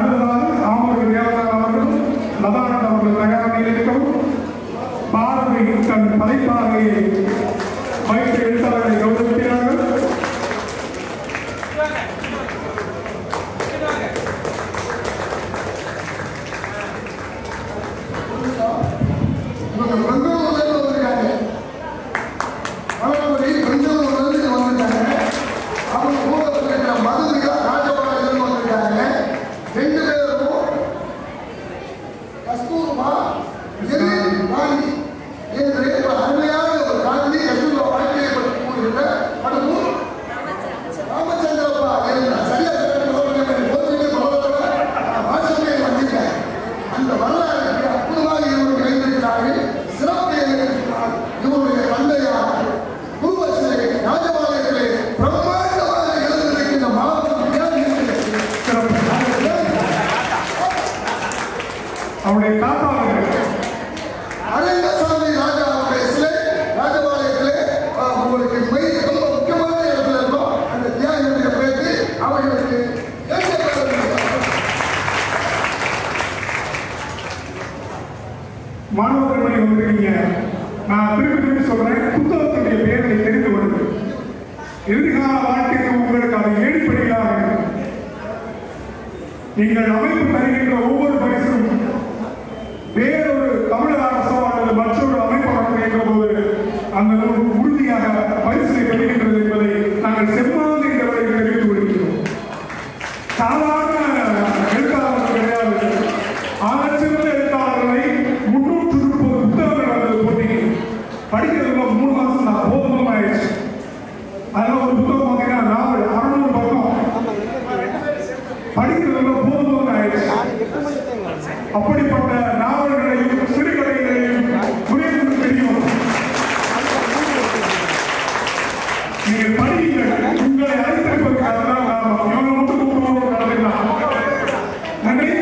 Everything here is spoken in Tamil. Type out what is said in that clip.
அடுத்ததாக ஆமூர் தேவதார் அவர்களும் லதானந்த் அவர்கள் தயாராக இருக்கவும் பாரதி தன் படைப்பாகையை வைத்து எழுத்தாளர்களை கௌரவிக்கிறார்கள் இவங்க பெங்களூர்லேருந்து வந்திருக்காங்க மலர்மொழி பெங்களூர்லேருந்து வந்திருக்காங்க அவங்க கூட வந்திருக்கிற மதுமிகா ராஜபாளையிலிருந்து வந்திருக்காங்க ரெண்டு பேரும் கஸ்தூர்பா எதிரி காந்தி என்று ஒரு அருமையான ஒரு காந்தி கஸ்தூர்பா வாழ்க்கையை பற்றி கூறுகின்ற படமும் ராமச்சந்திரப்பா என்ன சரியா சொல்லுங்க போதுமே பரவாயில்ல வாசமே வந்திருக்கேன் அந்த வரலாறு அற்புதமாக இவர்கள் இணைந்திருக்கிறார்கள் சிறப்பு இருக்கிறார் இவருடைய தந்தையார் குருவச்சிலை ராஜபாளையத்திலே பிரம்மாண்டமாக எழுந்திருக்கின்ற மாபெரும் விஞ்ஞானிகளுக்கு சிறப்பு அவருடைய காப்பாளர்கள் அரங்கசாமி ராஜா அவருடைய சிலை ராஜபாளையத்திலே அஹ், உங்களுக்கு மெய் ரொம்ப முக்கியமான இடத்துல இருக்கும் அந்த தியாகிகளுடைய பேருக்கு அவர்களுக்கு ஏற்கப்பட மாணவர்கள் வந்திருக்கீங்க நான் திருப்பி திருப்பி சொல்றேன் புத்தகத்துடைய பெயர்களை தெரிந்து கொள்ளுங்கள் எதிர்கால வாழ்க்கைக்கு உங்களுக்கு அதை ஏடிப்படியாக நீங்கள் அமைப்பு தருகின்ற ஒவ்வொரு பரிசும் வேறொரு தமிழக அரசோ அல்லது மற்றொரு அமைப்பு நடத்துகின்ற போது அந்த நூல் உறுதியாக பரிசனை பெறுகின்றது என்பதை நாங்கள் செம்மாந்து என்ற வரையில் தெரிவித்துக் கொள்கிறோம் சாதாரண எழுத்தாளர்கள் கிடையாது ஆகச்சிறந்த எழுத்தாளர்களை முன்னூற்று முப்பது புத்தகங்கள் வந்தது போட்டிக்கு படிக்கிறதுல மூணு மாசம் தான் போதும் ஆயிடுச்சு அதில் ஒரு புத்தகம் பார்த்தீங்கன்னா நாவல் அறுநூறு பக்கம் படிக்கிறதுல போதும் ஆயிடுச்சு அப்படிப்பட்ட நாவல்களையும் சிறுகதைகளையும் புரிந்து தெரியும் நீங்கள் படியுங்கள் உங்களை அழைத்திருப்பதற்காக தான் காரணம் இவங்க மட்டும் கூப்பிடுவோம் நடந்துக்கலாம் நன்றி